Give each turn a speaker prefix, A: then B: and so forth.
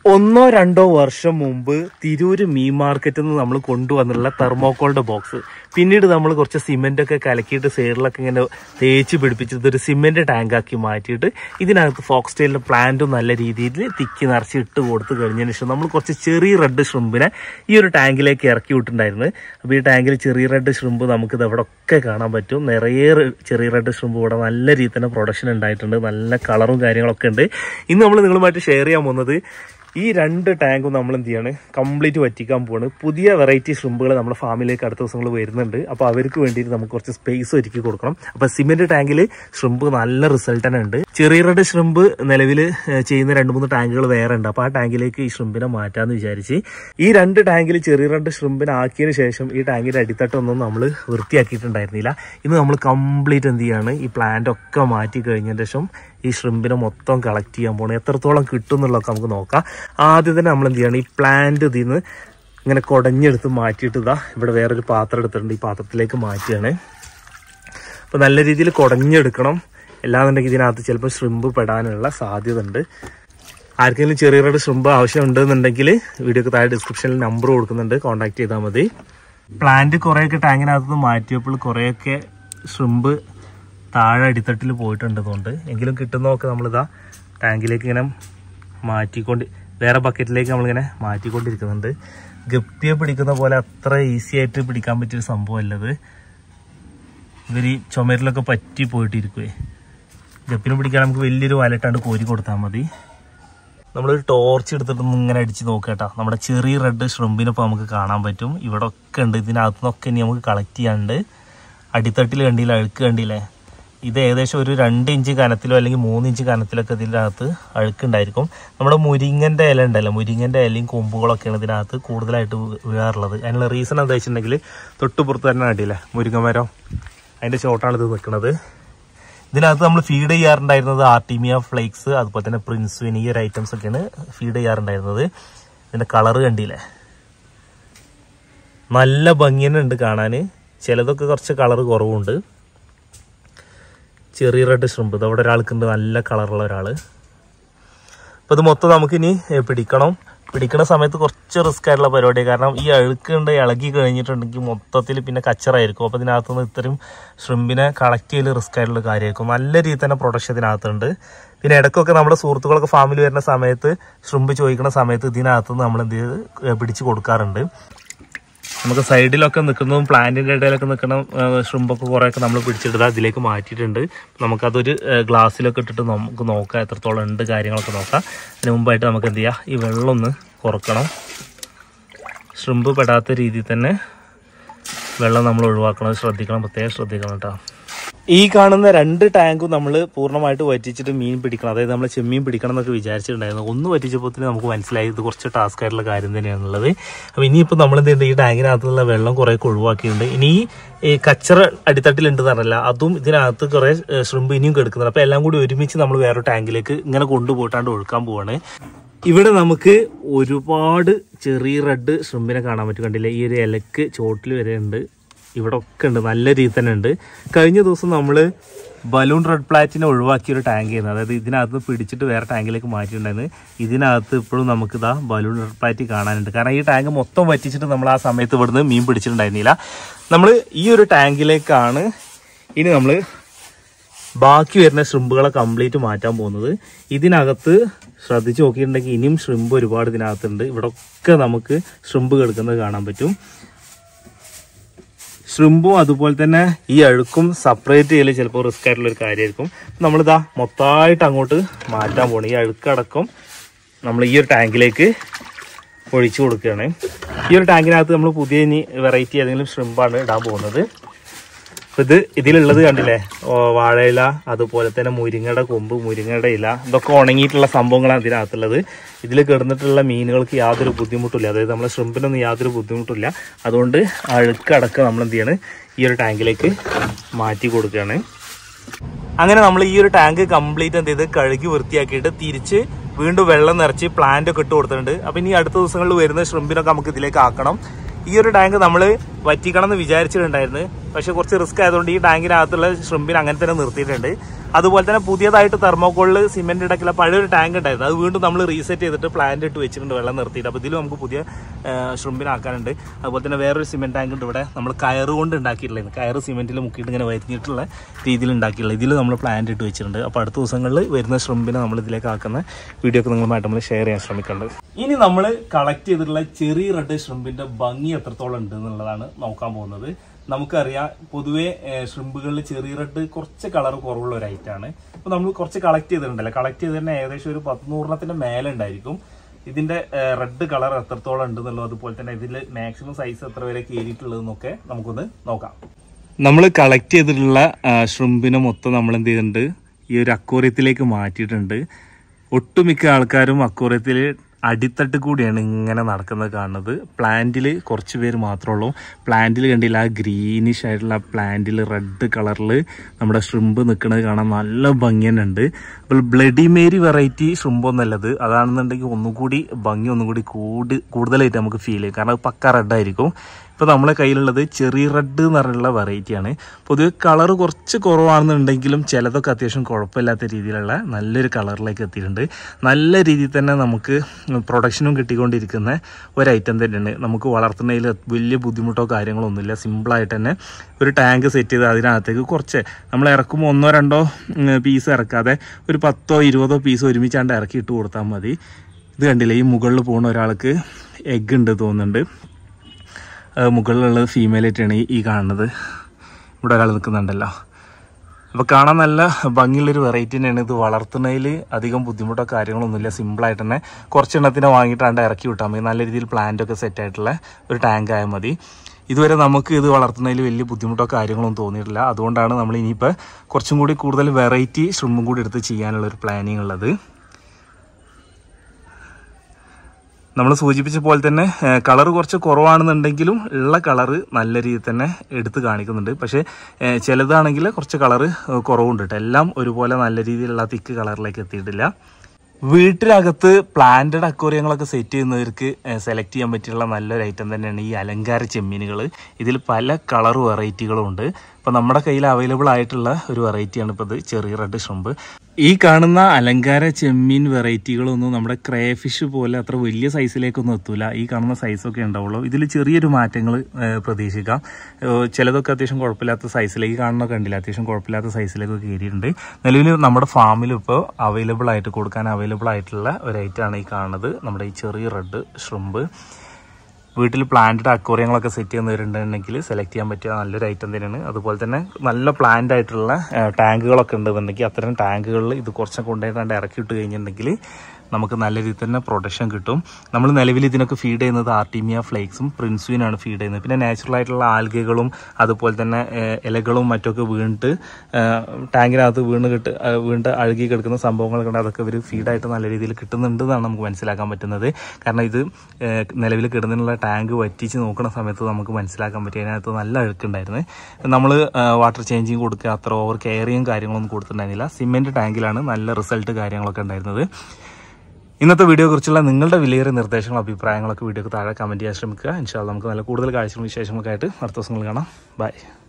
A: ഒന്നോ രണ്ടോ വർഷം മുമ്പ് തിരൂര് മീൻ മാർക്കറ്റിൽ നിന്ന് നമ്മൾ കൊണ്ടുവന്നുള്ള തെർമോക്കോളിന്റെ ബോക്സ് പിന്നീട് നമ്മൾ കുറച്ച് സിമെന്റ് ഒക്കെ കലക്കിയിട്ട് സൈഡിലൊക്കെ ഇങ്ങനെ തേച്ച് പിടിപ്പിച്ചത് ഒരു സിമെന്റ് ടാങ്ക് ആക്കി മാറ്റിയിട്ട് ഇതിനകത്ത് ഫോക്സ് സ്റ്റൈലിന്റെ പ്ലാന്റും നല്ല രീതിയിൽ തിക്കി നിറച്ച് ഇട്ട് കൊടുത്ത് കഴിഞ്ഞതിന് ശേഷം നമ്മൾ കുറച്ച് ചെറിയ റെഡ് ഷ്രിമ്പിനെ ഈ ഒരു ടാങ്കിലേക്ക് ഇറക്കി വിട്ടിട്ടുണ്ടായിരുന്നു അപ്പോൾ ഈ ടാങ്കിൽ ചെറിയ റെഡ് ഷ്രിമ്പ് നമുക്ക് ഇത് ഇവിടെ ഒക്കെ കാണാൻ പറ്റും നിറയെ റെ- ചെറിയ റെഡ് ഷ്രിമ്പ് ഇവിടെ നല്ല രീതിയിൽ തന്നെ പ്രൊഡക്ഷൻ ഉണ്ടായിട്ടുണ്ട് നല്ല കളറും കാര്യങ്ങളൊക്കെ ഉണ്ട് ഇന്ന് നമ്മൾ നിങ്ങളുമായിട്ട് ഷെയർ ചെയ്യാൻ പോകുന്നത് ഈ രണ്ട് ടാങ്കും നമ്മൾ എന്ത് ചെയ്യാണ് കംപ്ലീറ്റ് വറ്റിക്കാൻ പോവാണ് പുതിയ വെറൈറ്റി ഷ്രിമ്പുകൾ നമ്മുടെ ഫാമിലേക്ക് അടുത്ത ദിവസങ്ങൾ വരുന്നുണ്ട് അപ്പോൾ അവർക്ക് വേണ്ടിയിട്ട് നമുക്ക് കുറച്ച് സ്പേസ് ഒരുക്കി കൊടുക്കണം അപ്പോൾ സിമെന്റ് ടാങ്കിൽ ഷ്രിമ്പ് നല്ല റിസൾട്ട് തന്നെ ഉണ്ട് ചെറിയ റെഡ് ഷ്രിമ്പ് നിലവിൽ ചെയ്യുന്ന രണ്ട് മൂന്ന് ടാങ്കുകൾ വേറെ ഉണ്ട് അപ്പോൾ ആ ടാങ്കിലേക്ക് ഈ ഷ്രിമ്പിനെ മാറ്റാന്ന് വിചാരിച്ച് ഈ രണ്ട് ടാങ്കിൽ ചെറിയ റെഡ് ഷ്രിമ്പിനെ ആക്കിയതിന് ശേഷം ഈ ടാങ്കിന്റെ അടിത്തട്ടൊന്നും നമ്മൾ വൃത്തിയാക്കിയിട്ടുണ്ടായിരുന്നില്ല ഇന്ന് നമ്മൾ കംപ്ലീറ്റ് എന്ത് ചെയ്യാണ് ഈ പ്ലാന്റ് ഒക്കെ മാറ്റി കഴിഞ്ഞതിന് ശേഷം ഈ ഷ്രിമ്പിനെ മൊത്തം കളക്ട് ചെയ്യാൻ പോകണം എത്രത്തോളം കിട്ടും എന്നുള്ളതൊക്കെ നമുക്ക് നോക്കാം ആദ്യം തന്നെ നമ്മൾ എന്ത് ചെയ്യണം ഈ പ്ലാന്റ് ഇതിൽ നിന്ന് ഇങ്ങനെ കുടഞ്ഞെടുത്ത് മാറ്റിയിട്ട് ഇതാ ഇവിടെ വേറൊരു പാത്രം എടുത്തിട്ടുണ്ട് ഈ പാത്രത്തിലേക്ക് മാറ്റിയാണ് അപ്പോൾ നല്ല രീതിയിൽ കുടഞ്ഞെടുക്കണം അല്ലാന്നുണ്ടെങ്കിൽ ഇതിനകത്ത് ചിലപ്പോൾ ഷ്രിമ്പ് പെടാനുള്ള സാധ്യത ഉണ്ട് ആർക്കെങ്കിലും ചെറിയ റെഡ് ഷ്രിമ്പ് ആവശ്യമുണ്ടെന്നുണ്ടെങ്കിൽ വീഡിയോക്ക് താഴെ ഡിസ്ക്രിപ്ഷനിൽ നമ്പർ കൊടുക്കുന്നുണ്ട് കോൺടാക്ട് ചെയ്താൽ മതി പ്ലാന്റ് കുറേയൊക്കെ ടാങ്കിനകത്ത് നിന്ന് മാറ്റിയപ്പോൾ കുറേയൊക്കെ ഷ്രിമ്പ് താഴെ അടിത്തട്ടിൽ പോയിട്ടുണ്ട് അതുകൊണ്ട് എങ്കിലും കിട്ടുന്നതൊക്കെ നമ്മളിതാ ടാങ്കിലേക്ക് ഇങ്ങനെ മാറ്റിക്കൊണ്ട് വേറെ ബക്കറ്റിലേക്ക് നമ്മളിങ്ങനെ മാറ്റിക്കൊണ്ടിരിക്കുന്നുണ്ട് ഗപ്പിയെ പിടിക്കുന്ന പോലെ അത്ര ഈസി ആയിട്ട് പിടിക്കാൻ പറ്റിയൊരു സംഭവമല്ലത് ഇവർ ഈ ചുമരിലൊക്കെ പറ്റി പോയിട്ടിരിക്കുവേ ഗപ്പിനെ പിടിക്കാൻ നമുക്ക് വലിയൊരു വലട്ടാണ്ട് കോരി കൊടുത്താൽ മതി നമ്മളൊരു ടോർച്ച് എടുത്തിട്ട് ഇങ്ങനെ അടിച്ച് നോക്കട്ടാ നമ്മുടെ ചെറിയ റെഡ് ഷ്രിമ്പിനെ ഇപ്പോൾ നമുക്ക് കാണാൻ പറ്റും ഇവിടെ ഒക്കെ ഉണ്ട് ഇതിനകത്തു നിന്നൊക്കെ ഇനി നമുക്ക് കളക്ട് ചെയ്യാണ്ട് അടിത്തട്ടിൽ കണ്ടില്ല അഴുക്ക് കണ്ടില്ലേ ഇത് ഏകദേശം ഒരു രണ്ട് ഇഞ്ച് കനത്തിലോ അല്ലെങ്കിൽ മൂന്ന് ഇഞ്ച് കനത്തിലൊക്കെ ഇതിനകത്ത് അഴുക്കുണ്ടായിരിക്കും നമ്മുടെ മുരിങ്ങൻ്റെ ഇല ഉണ്ടല്ലോ മുരിങ്ങൻ്റെ ഇലയും കൊമ്പുകളൊക്കെയാണ് ഇതിനകത്ത് കൂടുതലായിട്ട് വീ- വീഴാറുള്ളത് അതിനുള്ള റീസൺ എന്താ വെച്ചിട്ടുണ്ടെങ്കിൽ തൊട്ടുപുറത്ത് തന്നെ കണ്ടില്ലേ മുരിങ്ങമരം അതിൻ്റെ ചോട്ടാണ് ഇത് നിൽക്കുന്നത് ഇതിനകത്ത് നമ്മൾ ഫീഡ് ചെയ്യാറുണ്ടായിരുന്നത് ആർട്ടിമിയ ഫ്ലേക്സ് അതുപോലെ തന്നെ പ്രിൻസ്വിൻ ഈ ഒരു ഐറ്റംസ് ഒക്കെയാണ് ഫീഡ് ചെയ്യാറുണ്ടായിരുന്നത് ഇതിന്റെ കളറ് കണ്ടില്ലേ നല്ല ഭംഗി തന്നെ ഉണ്ട് കാണാൻ ചിലതൊക്കെ കുറച്ച് കളറ് കുറവുണ്ട് ചെറിയ റെഡ് ഷ്രിമ്പ് ഇത് അവിടെ ഒരാൾക്കുണ്ട് നല്ല കളറുള്ള ഒരാൾ അപ്പോൾ ഇത് മൊത്തം നമുക്കിനി ഏ, പിടിക്കണം പിടിക്കുന്ന സമയത്ത് കുറച്ച് റിസ്ക് ആയിട്ടുള്ള പരിപാടിയാണ് കാരണം ഈ അഴുക്കുണ്ട് ഇളകി കഴിഞ്ഞിട്ടുണ്ടെങ്കിൽ മൊത്തത്തിൽ പിന്നെ കച്ചറായിരിക്കും അപ്പോൾ ഇതിനകത്തുനിന്ന് ഇത്രയും ഷ്രിമ്പിനെ കളക്ട് ചെയ്യൽ റിസ്ക് ആയിട്ടുള്ള കാര്യമായിരിക്കും നല്ല രീതിയിൽ തന്നെ പ്രൊഡക്ഷൻ ഇതിനകത്തുണ്ട് പിന്നെ ഇടയ്ക്കൊക്കെ നമ്മുടെ സുഹൃത്തുക്കളൊക്കെ ഫാമിലി വരുന്ന സമയത്ത് ഷ്രിമ്പ് ചോദിക്കുന്ന സമയത്ത് ഇതിനകത്തുനിന്ന് നമ്മൾ എന്ത് ചെയ്ത് ഏ, പിടിച്ച് കൊടുക്കാറുണ്ട് നമുക്ക് സൈഡിലൊക്കെ നിൽക്കുന്നതും പ്ലാന്റിന്റെ ഇടയിലൊക്കെ നിൽക്കുന്ന ഷ്രിമ്പൊക്കെ കുറേയൊക്കെ നമ്മൾ പിടിച്ചെടുത്ത് അതിലേക്ക് മാറ്റിയിട്ടുണ്ട് നമുക്കതൊരു ഏ, ഗ്ലാസ്സിലൊക്കെ ഇട്ടിട്ട് നമുക്ക് നോക്കാം എത്രത്തോളം ഉണ്ട് കാര്യങ്ങളൊക്കെ നോക്കാം അതിന് മുമ്പായിട്ട് നമുക്ക് എന്ത് ചെയ്യാം ഈ വെള്ളം ഒന്ന് കുറക്കണം ഷ്രിമ്പ് പെടാത്ത രീതിയിൽ തന്നെ വെള്ളം നമ്മൾ ഒഴിവാക്കണം ശ്രദ്ധിക്കണം പ്രത്യേകം ശ്രദ്ധിക്കണം കേട്ടോ ഈ കാണുന്ന രണ്ട് ടാങ്കും നമ്മൾ പൂർണ്ണമായിട്ട് വറ്റിച്ചിട്ട് മീൻ പിടിക്കണം അതായത് നമ്മൾ ചെമ്മീൻ പിടിക്കണം എന്നൊക്കെ വിചാരിച്ചിട്ടുണ്ടായിരുന്നു ഒന്ന് വറ്റിച്ചപ്പോൾ തന്നെ നമുക്ക് മനസ്സിലായി ഇത് കുറച്ച് ടാസ്ക് ആയിട്ടുള്ള കാര്യം തന്നെയാണുള്ളത് അപ്പോൾ ഇനിയിപ്പോൾ നമ്മൾ എന്ത് ചെയ്യുന്നുണ്ട് ഈ ടാങ്കിനകത്തുള്ള വെള്ളം കുറേയൊക്കെ ഒഴിവാക്കിയിട്ടുണ്ട് ഇനി ഈ കച്ചറ അടിത്തട്ടിലുണ്ട് പറഞ്ഞല്ല അതും ഇതിനകത്ത് കുറേ ഷ്രിമ്പ് ഇനിയും കിടക്കുന്നുണ്ട് അപ്പോൾ എല്ലാം കൂടി ഒരുമിച്ച് നമ്മൾ വേറെ ടാങ്കിലേക്ക് ഇങ്ങനെ കൊണ്ടുപോയിട്ടാണ്ട് ഒഴുക്കാൻ പോവാണ് ഇവിടെ നമുക്ക് ഒരുപാട് ചെറിയ റെഡ് ഷ്രിമ്പിനെ കാണാൻ പറ്റും കണ്ടില്ലേ ഈ ഒരു ഇലക്ക് ചോട്ടിൽ വരെ ഉണ്ട് ഇവിടെ ഒക്കെ ഉണ്ട് നല്ല രീതിയിൽ തന്നെ ഉണ്ട് കഴിഞ്ഞ ദിവസം നമ്മൾ ബലൂൺ റെഡ് പ്ലാറ്റിനെ ഒഴിവാക്കിയ ഒരു ടാങ്ക് ചെയ്യുന്നത് അതായത് ഇതിനകത്ത് പിടിച്ചിട്ട് വേറെ ടാങ്കിലേക്ക് മാറ്റിയിട്ടുണ്ടായിരുന്നു ഇതിനകത്ത് ഇപ്പോഴും നമുക്ക് ഇതാ ബലൂൺ റെഡ് പ്ലാറ്റ് കാണാനുണ്ട് കാരണം ഈ ടാങ്ക് മൊത്തം വറ്റിച്ചിട്ട് നമ്മൾ ആ സമയത്ത് ഇവിടുന്ന് മീൻ പിടിച്ചിട്ടുണ്ടായിരുന്നില്ല നമ്മൾ ഈ ഒരു ടാങ്കിലേക്കാണ് ഇനി നമ്മൾ ബാക്കി വരുന്ന ഷ്രിമ്പുകളെ കംപ്ലീറ്റ് മാറ്റാൻ പോകുന്നത് ഇതിനകത്ത് ശ്രദ്ധിച്ച് നോക്കിയിട്ടുണ്ടെങ്കിൽ ഇനിയും ഷ്രിമ്പ് ഒരുപാട് ഇതിനകത്തുണ്ട് ഇവിടെ ഒക്കെ നമുക്ക് ഷ്രിമ്പ് കിടക്കുന്നത് കാണാൻ പറ്റും ഷ്രിമ്പും അതുപോലെ തന്നെ ഈ അഴുക്കും സെപ്പറേറ്റ് ചെയ്യൽ ചിലപ്പോൾ റിസ്ക് ആയിട്ടുള്ള ഒരു കാര്യമായിരിക്കും നമ്മളിതാ മൊത്തമായിട്ട് അങ്ങോട്ട് മാറ്റാൻ പോകണം ഈ അഴുക്കടക്കം നമ്മൾ ഈ ഒരു ടാങ്കിലേക്ക് ഒഴിച്ചു കൊടുക്കുകയാണ് ഈ ഒരു ടാങ്കിനകത്ത് നമ്മൾ പുതിയ ഇനി വെറൈറ്റി ഏതെങ്കിലും ഷ്രിമ്പാണ് ഇടാൻ പോകുന്നത് അപ്പൊ ഇത് ഇതിലുള്ളത് കണ്ടില്ലേ ഓ, വാഴയില അതുപോലെ തന്നെ മുരിങ്ങയുടെ കൊമ്പ് മുരിങ്ങയുടെ ഇല ഇതൊക്കെ ഉണങ്ങിയിട്ടുള്ള സംഭവങ്ങളാണ് ഇതിനകത്തുള്ളത് ഇതിൽ കിടന്നിട്ടുള്ള മീനുകൾക്ക് യാതൊരു ബുദ്ധിമുട്ടില്ല അതായത് നമ്മളെ ഷ്രിമ്പിനൊന്നും യാതൊരു ബുദ്ധിമുട്ടില്ല അതുകൊണ്ട് അഴുക്കടക്കം നമ്മൾ എന്ത് ചെയ്യാണ് ഈ ഒരു ടാങ്കിലേക്ക് മാറ്റി കൊടുക്കുകയാണ് അങ്ങനെ നമ്മൾ ഈ ഒരു ടാങ്ക് കംപ്ലീറ്റ് എന്ത് ചെയ്ത് കഴുകി വൃത്തിയാക്കിയിട്ട് തിരിച്ച് വീണ്ടും വെള്ളം നിറച്ച് പ്ലാന്റ് ഒക്കെ ഇട്ട് കൊടുത്തിട്ടുണ്ട് അപ്പൊ ഇനി അടുത്ത ദിവസങ്ങളിൽ വരുന്ന ഷ്രിമ്പിനൊക്കെ നമുക്ക് ഇതിലേക്ക് ആക്കണം ഈ ഒരു ടാങ്ക് നമ്മൾ വറ്റിക്കണം എന്ന് വിചാരിച്ചിട്ടുണ്ടായിരുന്നു പക്ഷെ കുറച്ച് റിസ്ക് ആയതുകൊണ്ട് ഈ ടാങ്കിനകത്തുള്ള ഷ്രിമ്പിനെ അങ്ങനെ തന്നെ നിർത്തിയിട്ടുണ്ട് അതുപോലെ തന്നെ പുതിയതായിട്ട് തെർമോക്കോളിൽ സിമെന്റ് ഇടയ്ക്കുള്ള പഴയൊരു ടാങ്ക് ഉണ്ടായിരുന്നു അത് വീണ്ടും നമ്മൾ റീസെറ്റ് ചെയ്തിട്ട് പ്ലാന്റ് ഇട്ട് വെച്ചിട്ടുണ്ട് വെള്ളം നിർത്തിയിട്ട് അപ്പോൾ ഇതിലും നമുക്ക് പുതിയ ഷ്രിമ്പിനെ ആക്കാനുണ്ട് അതുപോലെ തന്നെ വേറൊരു സിമെന്റ് ടാങ്ക് ഉണ്ട് ഇവിടെ നമ്മൾ കയറ് കൊണ്ട് ഉണ്ടാക്കിയിട്ടുള്ളത് കയറ് സിമെന്റിൽ മുക്കിയിട്ട് ഇങ്ങനെ വരിഞ്ഞിട്ടുള്ള രീതിയിൽ ഉണ്ടാക്കിയിട്ടുള്ളത് ഇതിൽ നമ്മൾ പ്ലാന്റ് ഇട്ട് വെച്ചിട്ടുണ്ട് അപ്പോൾ അടുത്ത ദിവസങ്ങളിൽ വരുന്ന ഷ്രിമ്പിനെ നമ്മൾ ഇതിലേക്ക് ആക്കുന്ന വീഡിയോ ഒക്കെ നിങ്ങളുമായിട്ട് നമ്മൾ ഷെയർ ചെയ്യാൻ ശ്രമിക്കേണ്ടത് ഇനി നമ്മൾ കളക്ട് ചെയ്തിട്ടുള്ള ചെറിയ റെഡ് ഷ്രിമ്പിന്റെ ഭംഗി എത്രത്തോളം ഉണ്ട് എന്നുള്ളതാണ് നോക്കാൻ പോകുന്നത് നമുക്കറിയാം പൊതുവേ ഷ്രിമ്പുകളിൽ ചെറിയ റെഡ് കുറച്ച് കളർ കുറവുള്ള ഒരു ഐറ്റാണ് അപ്പോൾ നമ്മൾ കുറച്ച് കളക്ട് ചെയ്തിട്ടുണ്ടല്ലോ കളക്ട് ചെയ്ത് തന്നെ ഏകദേശം ഒരു പത്തുനൂറിനത്തിന്റെ മേലെ ഉണ്ടായിരിക്കും ഇതിന്റെ റെഡ് കളർ എത്രത്തോളം ഉണ്ട് എന്നുള്ളത് അതുപോലെ തന്നെ ഇതിൽ മാക്സിമം സൈസ് എത്ര വരെ കയറിയിട്ടുള്ളതെന്നൊക്കെ നമുക്കൊന്ന് നോക്കാം നമ്മൾ കളക്ട് ചെയ്തിട്ടുള്ള ഷ്രിമ്പിനെ മൊത്തം നമ്മൾ എന്ത് ചെയ്തിട്ടുണ്ട് ഈ ഒരു അക്വോറിയത്തിലേക്ക് മാറ്റിയിട്ടുണ്ട് ഒട്ടുമിക്ക ആൾക്കാരും അക്വോറിയത്തിൽ അടിത്തട്ട് കൂടിയാണ് ഇങ്ങനെ നടക്കുന്നത് കാണുന്നത് പ്ലാന്റിൽ കുറച്ച് പേര് മാത്രമേ ഉള്ളൂ പ്ലാന്റിൽ കണ്ടില്ല ആ ഗ്രീനിഷ് ആയിട്ടുള്ള പ്ലാന്റിൽ റെഡ് കളറിൽ നമ്മുടെ ഷ്രിമ്പ് നിൽക്കുന്നത് കാണാൻ നല്ല ഭംഗി തന്നെ ഉണ്ട് അപ്പോൾ ബ്ലഡി മേരി വെറൈറ്റി ഷ്രിമ്പ് ഒന്നല്ലത് അതാണെന്നുണ്ടെങ്കിൽ ഒന്നുകൂടി ഭംഗി ഒന്നുകൂടി കൂടി കൂടുതലായിട്ട് നമുക്ക് ഫീൽ ചെയ്യും കാരണം അത് പക്ക റെഡ് ആയിരിക്കും ഇപ്പോൾ നമ്മളെ കയ്യിലുള്ളത് ചെറിയ റെഡ് എന്ന് പറഞ്ഞുള്ള വെറൈറ്റിയാണ് പൊതുവെ കളർ കുറച്ച് കുറവാണെന്നുണ്ടെങ്കിലും ചിലതൊക്കെ അത്യാവശ്യം കുഴപ്പമില്ലാത്ത രീതിയിലുള്ള നല്ലൊരു കളറിലേക്ക് എത്തിയിട്ടുണ്ട് നല്ല രീതിയിൽ തന്നെ നമുക്ക് പ്രൊഡക്ഷനും കിട്ടിക്കൊണ്ടിരിക്കുന്ന ഒരു ഐറ്റം തന്നെയാണ് നമുക്ക് വളർത്തുന്നതിൽ വലിയ ബുദ്ധിമുട്ടോ കാര്യങ്ങളോ ഒന്നുമില്ല സിമ്പിളായിട്ട് തന്നെ ഒരു ടാങ്ക് സെറ്റ് ചെയ്ത് അതിനകത്തേക്ക് കുറച്ച് നമ്മൾ ഇറക്കുമ്പോൾ ഒന്നോ രണ്ടോ പീസ് ഇറക്കാതെ ഒരു പത്തോ ഇരുപതോ പീസ് ഒരുമിച്ചാണ്ട് ഇറക്കി ഇട്ട് കൊടുത്താൽ മതി ഇത് കണ്ടില്ലേ ഈ മുകളിൽ പോകുന്ന ഒരാൾക്ക് എഗ് ഉണ്ട് തോന്നുന്നുണ്ട് അത് മുകളിലുള്ളത് ഫീമെയിലായിട്ടാണ് ഈ- ഈ കാണുന്നത് ഇവിടെ ഒരാൾ നിൽക്കുന്നുണ്ടല്ലോ അപ്പോൾ കാണാൻ നല്ല ഭംഗിയുള്ളൊരു വെറൈറ്റി തന്നെയാണ് ഇത് വളർത്തുന്നതിൽ അധികം ബുദ്ധിമുട്ടോ കാര്യങ്ങളൊന്നുമില്ല സിമ്പിളായിട്ട് തന്നെ കുറച്ചെണ്ണത്തിനെ വാങ്ങിയിട്ടാണ്ട് ഇറക്കി വിട്ടാൽ മതി നല്ല രീതിയിൽ പ്ലാന്റ് ഒക്കെ സെറ്റ് ആയിട്ടുള്ള ഒരു ടാങ്ക് ആയാൽ മതി ഇതുവരെ നമുക്ക് ഇത് വളർത്തുന്നതിൽ വലിയ ബുദ്ധിമുട്ടോ കാര്യങ്ങളൊന്നും തോന്നിയിട്ടില്ല അതുകൊണ്ടാണ് നമ്മൾ ഇനിയിപ്പോൾ കുറച്ചും കൂടി കൂടുതൽ വെറൈറ്റി ഷ്രിമ്പും കൂടി എടുത്ത് ചെയ്യാനുള്ള ഒരു പ്ലാനിങ് ഉള്ളത് നമ്മൾ സൂചിപ്പിച്ച പോലെ തന്നെ കളർ കുറച്ച് കുറവാണെന്നുണ്ടെങ്കിലും ഉള്ള കളറ് നല്ല രീതിയിൽ തന്നെ എടുത്ത് കാണിക്കുന്നുണ്ട് പക്ഷേ ഏഹ്, ചിലതാണെങ്കിൽ കുറച്ച് കളറ് കുറവുണ്ട് കേട്ടോ എല്ലാം ഒരുപോലെ നല്ല രീതിയിലുള്ള തിക്ക് കളറിലേക്ക് എത്തിയിട്ടില്ല വീട്ടിനകത്ത് പ്ലാന്റഡ് അക്വേറിയങ്ങളൊക്കെ സെറ്റ് ചെയ്യുന്നവർക്ക് സെലക്ട് ചെയ്യാൻ പറ്റിയുള്ള നല്ലൊരു ഐറ്റം തന്നെയാണ് ഈ അലങ്കാര ചെമ്മീനുകൾ ഇതിൽ പല കളർ വെറൈറ്റികളും ഉണ്ട് ഇപ്പോൾ നമ്മുടെ കയ്യിൽ അവൈലബിൾ ആയിട്ടുള്ള ഒരു വെറൈറ്റിയാണ് ഇപ്പോൾ ഇത് ചെറിയ റെഡ് ഷ്രിമ്പ് ഈ കാണുന്ന അലങ്കാര ചെമ്മീൻ വെറൈറ്റികളൊന്നും നമ്മുടെ ക്രേഫിഷ് പോലെ അത്ര വലിയ സൈസിലേക്കൊന്നും എത്തൂല ഈ കാണുന്ന സൈസൊക്കെ ഉണ്ടാവുള്ളൂ ഇതിൽ ചെറിയൊരു മാറ്റങ്ങൾ പ്രതീക്ഷിക്കാം ഏഹ് ചിലതൊക്കെ അത്യാവശ്യം കുഴപ്പമില്ലാത്ത സൈസിലേക്ക് കാണുന്ന കണ്ടില്ല അത്യാവശ്യം കുഴപ്പമില്ലാത്ത സൈസിലേക്കൊക്കെ കയറിയിട്ടുണ്ട് നിലവിൽ നമ്മുടെ ഫാമിൽ ഇപ്പോൾ അവൈലബിൾ ആയിട്ട് കൊടുക്കാൻ അവൈലബിൾ ആയിട്ടുള്ള ഒരു ഐറ്റമാണ് ഈ കാണുന്നത് നമ്മുടെ ഈ ചെറിയ റെഡ് ഷ്രിമ്പ് വീട്ടിൽ പ്ലാന്റഡ് അക്വോറിയങ്ങളൊക്കെ സെറ്റ് ചെയ്യുന്നവരുണ്ടെങ്കിൽ സെലക്ട് ചെയ്യാൻ പറ്റിയ നല്ലൊരു ഐറ്റം തന്നെയാണ് അതുപോലെ തന്നെ നല്ല പ്ലാന്റ് ആയിട്ടുള്ള ടാങ്കുകളൊക്കെ ഉണ്ടെന്നുണ്ടെങ്കിൽ അത്തരം ടാങ്കുകളിൽ ഇത് കുറച്ചൊക്കെ കൊണ്ടുപോയിട്ട് ഇറക്കി ഇട്ട് കഴിഞ്ഞിട്ടുണ്ടെങ്കിൽ നമുക്ക് നല്ല രീതിയിൽ തന്നെ പ്രൊട്ടക്ഷൻ കിട്ടും നമ്മൾ നിലവിൽ ഇതിനൊക്കെ ഫീഡ് ചെയ്യുന്നത് ആർട്ടിമിയ ഫ്ലേക്സും പ്രിൻസുവിനാണ് ഫീഡ് ചെയ്യുന്നത് പിന്നെ നാച്ചുറൽ ആയിട്ടുള്ള ആൽഗകളും അതുപോലെ തന്നെ ഏഹ്, ഇലകളും മറ്റൊക്കെ വീണിട്ട് ഏഹ്, ടാങ്കിനകത്ത് വീണ് കിട്ട് ഏഹ്, വീണിട്ട് അഴുകി കിടക്കുന്ന സംഭവങ്ങളൊക്കെ ഉണ്ട് അതൊക്കെ ഇവർ ഫീഡായിട്ട് നല്ല രീതിയിൽ കിട്ടുന്നുണ്ട് എന്നാണ് നമുക്ക് മനസ്സിലാക്കാൻ പറ്റുന്നത് കാരണം ഇത് ഏഹ്, നിലവിൽ കിടന്നിട്ടുള്ള ടാങ്ക് വറ്റിച്ച് നോക്കുന്ന സമയത്ത് നമുക്ക് മനസ്സിലാക്കാൻ പറ്റി അതിനകത്ത് നല്ല അഴുക്കുണ്ടായിരുന്നു നമ്മൾ വാട്ടർ ചേഞ്ചിങ് കൊടുക്കുക അത്ര ഓവർ കെയറിയും കാര്യങ്ങളൊന്നും കൊടുത്തിട്ടുണ്ടായിരുന്നില്ല സിമെന്റ് ടാങ്കിലാണ് നല്ല റിസൾട്ട് കാര്യങ്ങളൊക്കെ ഉണ്ടായിരുന്നത് ഇന്നത്തെ വീഡിയോ കുറിച്ചുള്ള നിങ്ങളുടെ വിലയേറിയ നിർദ്ദേശങ്ങളും അഭിപ്രായങ്ങളൊക്കെ വീഡിയോക്ക് താഴെ കമന്റ് ചെയ്യാൻ ശ്രമിക്കുക ഇൻഷാല്ല നമുക്ക് നല്ല കൂടുതൽ കാഴ്ചകളും വിശേഷങ്ങളൊക്കെ ആയിട്ട് അടുത്ത ദിവസങ്ങൾ കാണാം ബൈ